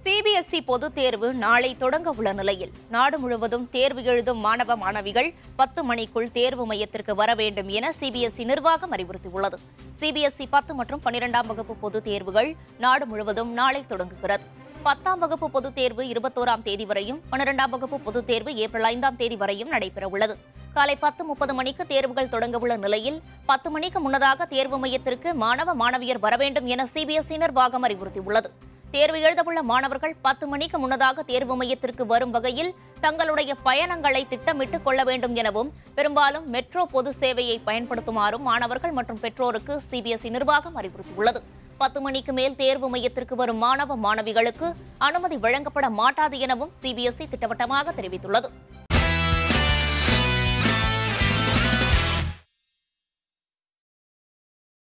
CBSE பொதுத் தேர்வு நாளை தொடங்க உள்ள நிலையில் நாடு முழுவதும் தேர்வு எழுதும் மாணவ மாணவிகள் பத்து மணிக்குள் தேர்வு மையத்திற்கு வர வேண்டும் என சிபிஎஸ்இ நிர்வாகம் அறிவுறுத்தியுள்ளது சிபிஎஸ்இ பத்து மற்றும் பன்னிரெண்டாம் வகுப்பு பொதுத் தேர்வுகள் நாடு முழுவதும் நாளை தொடங்குகிறது பத்தாம் வகுப்பு பொதுத் தேர்வு இருபத்தோராம் தேதி வரையும் பன்னிரெண்டாம் வகுப்பு பொதுத் தேர்வு ஏப்ரல் ஐந்தாம் தேதி வரையும் நடைபெறவுள்ளது காலை பத்து முப்பது மணிக்கு தேர்வுகள் தொடங்கவுள்ள நிலையில் பத்து மணிக்கு முன்னதாக தேர்வு மையத்திற்கு மாணவ மாணவியர் வர வேண்டும் என சிபிஎஸ்இ நிர்வாகம் அறிவுறுத்தியுள்ளது தேர்வு எழுதவுள்ள மாணவர்கள் பத்து மணிக்கு முன்னதாக தேர்வு மையத்திற்கு வரும் வகையில் தங்களுடைய பயணங்களை திட்டமிட்டுக் கொள்ள வேண்டும் எனவும் பெரும்பாலும் மெட்ரோ பொது சேவையை பயன்படுத்துமாறும் மாணவர்கள் மற்றும் பெற்றோருக்கு சிபிஎஸ்இ நிர்வாகம் அறிவுறுத்தியுள்ளது பத்து மணிக்கு மேல் தேர்வு மையத்திற்கு வரும் மாணவ மாணவிகளுக்கு அனுமதி வழங்கப்பட மாட்டாது எனவும் சிபிஎஸ்இ திட்டவட்டமாக தெரிவித்துள்ளது